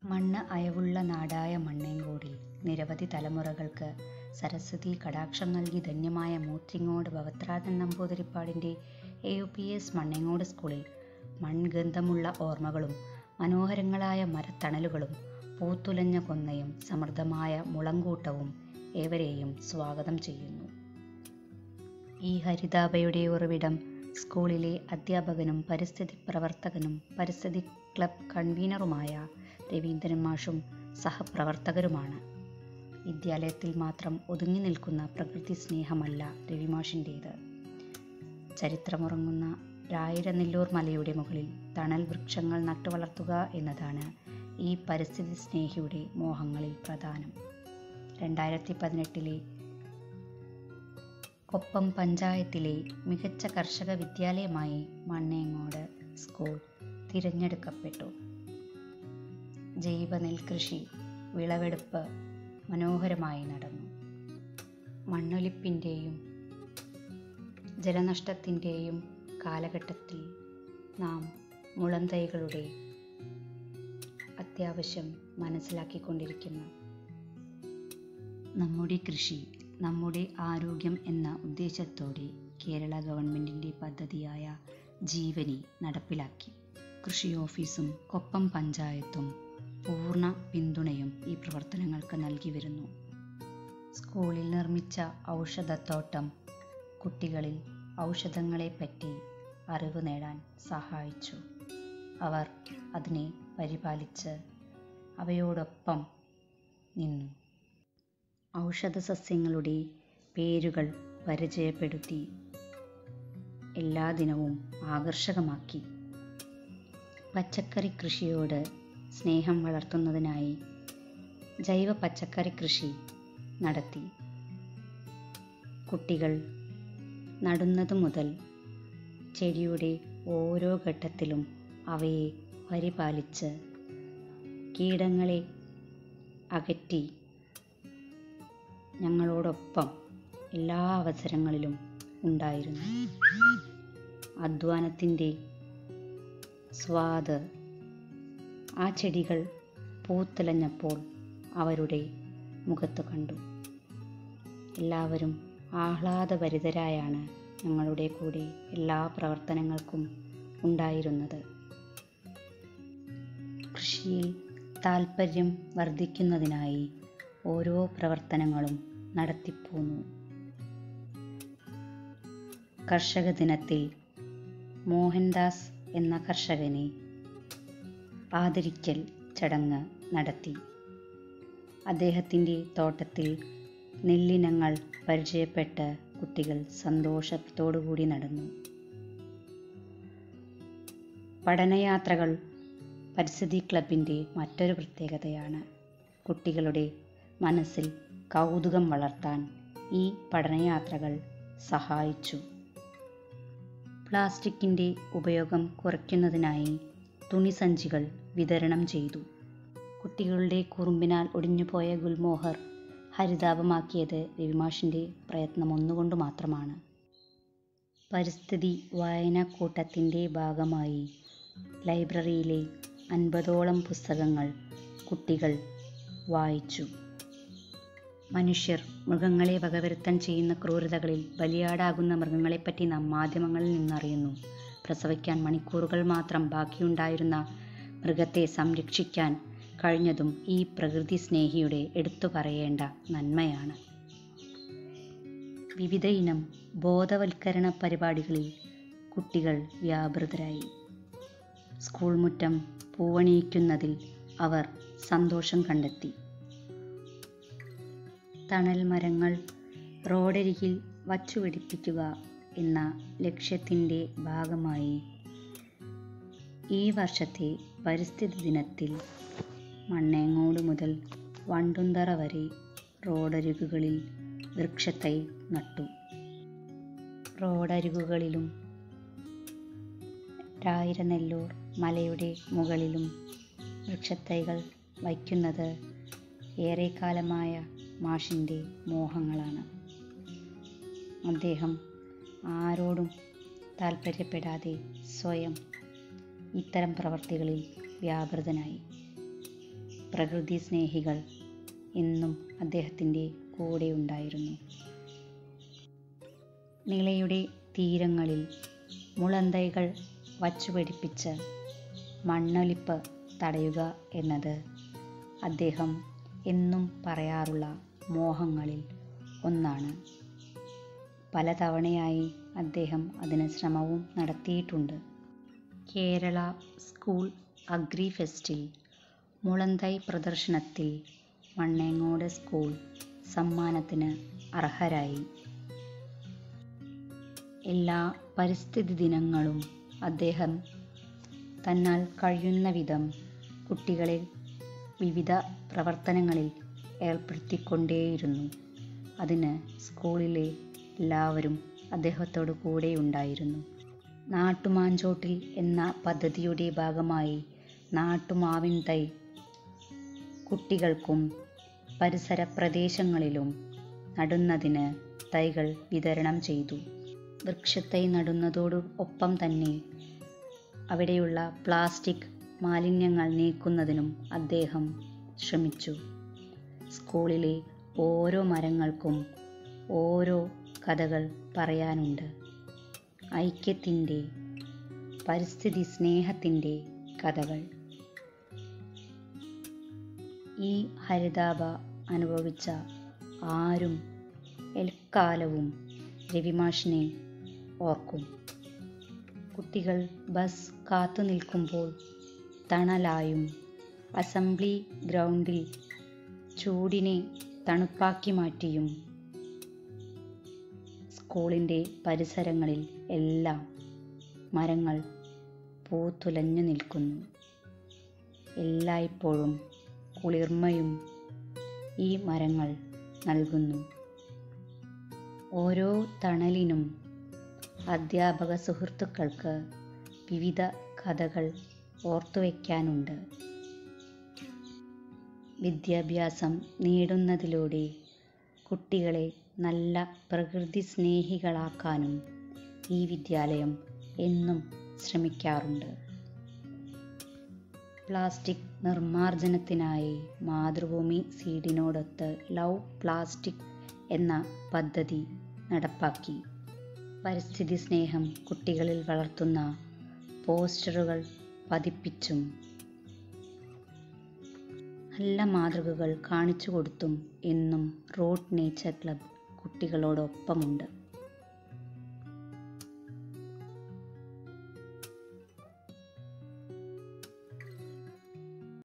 മണ്ണ് അയവുള്ള നാടായ മണ്ണേങ്കോടിൽ നിരവധി തലമുറകൾക്ക് സരസ്വതി കടാക്ഷം നൽകി ധന്യമായ മൂത്രിങ്ങോട് ഭവത്രാജൻ നമ്പൂതിരിപ്പാടിൻ്റെ A U P S Mannengode സ്കൂളിൽ മൺഗന്ധമുള്ള ഓർമ്മകളും മനോഹരങ്ങളായ മരത്തണലുകളും പൂത്തുലഞ്ഞ കൊന്നയും സമൃദ്ധമായ മുളങ്കൂട്ടവും ഏവരെയും സ്വാഗതം ചെയ്യുന്നു ഈ ഹരിതാഭയുടെ ഉറവിടം സ്കൂളിലെ അധ്യാപകനും പരിസ്ഥിതി പ്രവർത്തകനും പരിസ്ഥിതി ക്ലബ് കൺവീനറുമായ രവീന്ദ്രൻ മാഷും സഹപ്രവർത്തകരുമാണ് വിദ്യാലയത്തിൽ മാത്രം ഒതുങ്ങി നിൽക്കുന്ന പ്രകൃതി സ്നേഹമല്ല രവിമാഷിൻ്റേത് ചരിത്രമുറങ്ങുന്ന രായിരനെല്ലൂർ മലയുടെ മുകളിൽ തണൽ വൃക്ഷങ്ങൾ നട്ടുവളർത്തുക എന്നതാണ് ഈ പരിസ്ഥിതി സ്നേഹിയുടെ മോഹങ്ങളിൽ പ്രധാനം രണ്ടായിരത്തി പതിനെട്ടിലെ കൊപ്പം പഞ്ചായത്തിലെ മികച്ച കർഷക വിദ്യാലയമായി മണ്ണേങ്ങോട് സ്കൂൾ തിരഞ്ഞെടുക്കപ്പെട്ടു ജൈവ നെൽകൃഷി വിളവെടുപ്പ് മനോഹരമായി നടന്നു മണ്ണൊലിപ്പിൻ്റെയും ജലനഷ്ടത്തിൻ്റെയും കാലഘട്ടത്തിൽ നാം മുളന്തൈകളുടെ അത്യാവശ്യം മനസ്സിലാക്കിക്കൊണ്ടിരിക്കുന്നു നമ്മുടെ കൃഷി നമ്മുടെ ആരോഗ്യം എന്ന ഉദ്ദേശത്തോടെ കേരള ഗവൺമെൻറ്റിൻ്റെ പദ്ധതിയായ ജീവനി നടപ്പിലാക്കി കൃഷി ഓഫീസും കൊപ്പം പഞ്ചായത്തും പൂർണ്ണ പിന്തുണയും ഈ പ്രവർത്തനങ്ങൾക്ക് നൽകി വരുന്നു സ്കൂളിൽ നിർമ്മിച്ച ഔഷധത്തോട്ടം കുട്ടികളിൽ ഔഷധങ്ങളെപ്പറ്റി അറിവ് നേടാൻ സഹായിച്ചു അവർ അതിനെ പരിപാലിച്ച് അവയോടൊപ്പം നിന്നു ഔഷധ സസ്യങ്ങളുടെ പേരുകൾ പരിചയപ്പെടുത്തി എല്ലാ ദിനവും ആകർഷകമാക്കി പച്ചക്കറി കൃഷിയോട് സ്നേഹം വളർത്തുന്നതിനായി ജൈവ പച്ചക്കറി കൃഷി നടത്തി കുട്ടികൾ നടുന്നതു മുതൽ ചെടിയുടെ ഓരോ ഘട്ടത്തിലും അവയെ പരിപാലിച്ച് കീടങ്ങളെ അകറ്റി ഞങ്ങളോടൊപ്പം എല്ലാ അവസരങ്ങളിലും ഉണ്ടായിരുന്നു അധ്വാനത്തിൻ്റെ സ്വാദ് ആ ചെടികൾ പൂത്തിലഞ്ഞപ്പോൾ അവരുടെ മുഖത്ത് കണ്ടു എല്ലാവരും ആഹ്ലാദഭരിതരായാണ് ഞങ്ങളുടെ കൂടെ എല്ലാ പ്രവർത്തനങ്ങൾക്കും ഉണ്ടായിരുന്നത് കൃഷിയിൽ താൽപ്പര്യം വർദ്ധിക്കുന്നതിനായി ഓരോ പ്രവർത്തനങ്ങളും നടത്തിപ്പോന്നു കർഷക ദിനത്തിൽ മോഹൻദാസ് എന്ന കർഷകനെ ആദരിക്കൽ ചടങ്ങ് നടത്തി അദ്ദേഹത്തിൻ്റെ തോട്ടത്തിൽ നെല്ലിനങ്ങൾ പരിചയപ്പെട്ട് കുട്ടികൾ സന്തോഷത്തോടുകൂടി നടന്നു പഠനയാത്രകൾ പരിസ്ഥിതി ക്ലബിൻ്റെ മറ്റൊരു പ്രത്യേകതയാണ് കുട്ടികളുടെ മനസ്സിൽ കൗതുകം വളർത്താൻ ഈ പഠനയാത്രകൾ സഹായിച്ചു പ്ലാസ്റ്റിക്കിൻ്റെ ഉപയോഗം കുറയ്ക്കുന്നതിനായി തുണിസഞ്ചികൾ വിതരണം ചെയ്തു കുട്ടികളുടെ കുറുമ്പിനാൽ ഒടിഞ്ഞുപോയ ഗുൽമോഹർ ഹരിതാപമാക്കിയത് രവിമാഷിൻ്റെ പ്രയത്നം ഒന്നുകൊണ്ട് മാത്രമാണ് പരിസ്ഥിതി വായനാക്കൂട്ടത്തിൻ്റെ ഭാഗമായി ലൈബ്രറിയിലെ അൻപതോളം പുസ്തകങ്ങൾ കുട്ടികൾ വായിച്ചു മനുഷ്യർ മൃഗങ്ങളെ വകവരുത്താൻ ചെയ്യുന്ന ക്രൂരതകളിൽ ബലിയാടാകുന്ന മൃഗങ്ങളെപ്പറ്റി നാം മാധ്യമങ്ങളിൽ നിന്നറിയുന്നു പ്രസവിക്കാൻ മണിക്കൂറുകൾ മാത്രം ബാക്കിയുണ്ടായിരുന്ന മൃഗത്തെ സംരക്ഷിക്കാൻ കഴിഞ്ഞതും ഈ പ്രകൃതി സ്നേഹിയുടെ എടുത്തു പറയേണ്ട നന്മയാണ് വിവിധ ഇനം ബോധവൽക്കരണ പരിപാടികളിൽ കുട്ടികൾ വ്യാപൃതരായി സ്കൂൾ മുറ്റം പൂവണിയിക്കുന്നതിൽ അവർ സന്തോഷം കണ്ടെത്തി തണൽ മരങ്ങൾ റോഡരികിൽ വച്ചുപിടിപ്പിക്കുക എന്ന ലക്ഷ്യത്തിൻ്റെ ഭാഗമായി ഈ വർഷത്തെ പരിസ്ഥിതി ദിനത്തിൽ മണ്ണേങ്ങോട് മുതൽ വണ്ടുന്തറ വരെ റോഡരികുകളിൽ വൃക്ഷത്തൈ നട്ടു റോഡരികുകളിലും രായിരനെല്ലൂർ മലയുടെ മുകളിലും വൃക്ഷത്തൈകൾ വയ്ക്കുന്നത് ഏറെക്കാലമായ മാഷിൻ്റെ മോഹങ്ങളാണ് അദ്ദേഹം ആരോടും താൽപ്പര്യപ്പെടാതെ സ്വയം ഇത്തരം പ്രവർത്തികളിൽ വ്യാപൃതനായി പ്രകൃതി സ്നേഹികൾ എന്നും അദ്ദേഹത്തിൻ്റെ കൂടെ ഉണ്ടായിരുന്നു നിളയുടെ തീരങ്ങളിൽ മുളന്തൈകൾ വച്ചുപിടിപ്പിച്ച് മണ്ണൊലിപ്പ് തടയുക എന്നത് അദ്ദേഹം എന്നും പറയാറുള്ള മോഹങ്ങളിൽ ഒന്നാണ് പലതവണയായി അദ്ദേഹം അതിന് ശ്രമവും നടത്തിയിട്ടുണ്ട് കേരള സ്കൂൾ അഗ്രി ഫെസ്റ്റിൽ മുളന്തൈ പ്രദർശനത്തിൽ മണ്ണേങ്ങോട് സ്കൂൾ സമ്മാനത്തിന് അർഹരായി എല്ലാ പരിസ്ഥിതി ദിനങ്ങളും അദ്ദേഹം തന്നാൽ കഴിയുന്ന വിധം കുട്ടികളെ വിവിധ പ്രവർത്തനങ്ങളിൽ ഏർപ്പെടുത്തിക്കൊണ്ടേയിരുന്നു അതിന് സ്കൂളിലെ എല്ലാവരും അദ്ദേഹത്തോടു കൂടെയുണ്ടായിരുന്നു നാട്ടുമാഞ്ചോട്ടിൽ എന്ന പദ്ധതിയുടെ ഭാഗമായി നാട്ടുമാവിൻ തൈ കുട്ടികൾക്കും പരിസര പ്രദേശങ്ങളിലും നടുന്നതിന് തൈകൾ വിതരണം ചെയ്തു വൃക്ഷത്തൈ നടുന്നതോട് ഒപ്പം തന്നെ അവിടെയുള്ള പ്ലാസ്റ്റിക് മാലിന്യങ്ങൾ നീക്കുന്നതിനും അദ്ദേഹം ശ്രമിച്ചു സ്കൂളിലെ ഓരോ മരങ്ങൾക്കും ഓരോ കഥകൾ പറയാനുണ്ട് ഐക്യത്തിൻ്റെ പരിസ്ഥിതി സ്നേഹത്തിൻ്റെ കഥകൾ ഈ ഹരിതാപ അനുഭവിച്ച ആരും എക്കാലവും രവിമാഷിനെ ഓർക്കും കുട്ടികൾ ബസ് കാത്തു നിൽക്കുമ്പോൾ തണലായും അസംബ്ലി ഗ്രൗണ്ടിൽ ചൂടിനെ തണുപ്പാക്കി മാറ്റിയും സ്കൂളിൻ്റെ പരിസരങ്ങളിൽ എല്ലാം മരങ്ങൾ പൂത്തുലഞ്ഞു നിൽക്കുന്നു എല്ലായ്പ്പോഴും കുളിർമയും ഈ മരങ്ങൾ നൽകുന്നു ഓരോ തണലിനും അധ്യാപക സുഹൃത്തുക്കൾക്ക് വിവിധ കഥകൾ ഓർത്തുവെക്കാനുണ്ട് വിദ്യാഭ്യാസം നേടുന്നതിലൂടെ കുട്ടികളെ നല്ല പ്രകൃതി സ്നേഹികളാക്കാനും ഈ വിദ്യാലയം എന്നും ശ്രമിക്കാറുണ്ട് പ്ലാസ്റ്റിക് നിർമ്മാർജ്ജനത്തിനായി മാതൃഭൂമി സീഡിനോടൊത്ത് ലവ് പ്ലാസ്റ്റിക് എന്ന പദ്ധതി നടപ്പാക്കി പരിസ്ഥിതി സ്നേഹം കുട്ടികളിൽ വളർത്തുന്ന പോസ്റ്ററുകൾ പതിപ്പിച്ചും നല്ല മാതൃകകൾ കാണിച്ചു കൊടുത്തും എന്നും റോഡ് നേച്ചർ ക്ലബ് കുട്ടികളോടൊപ്പമുണ്ട്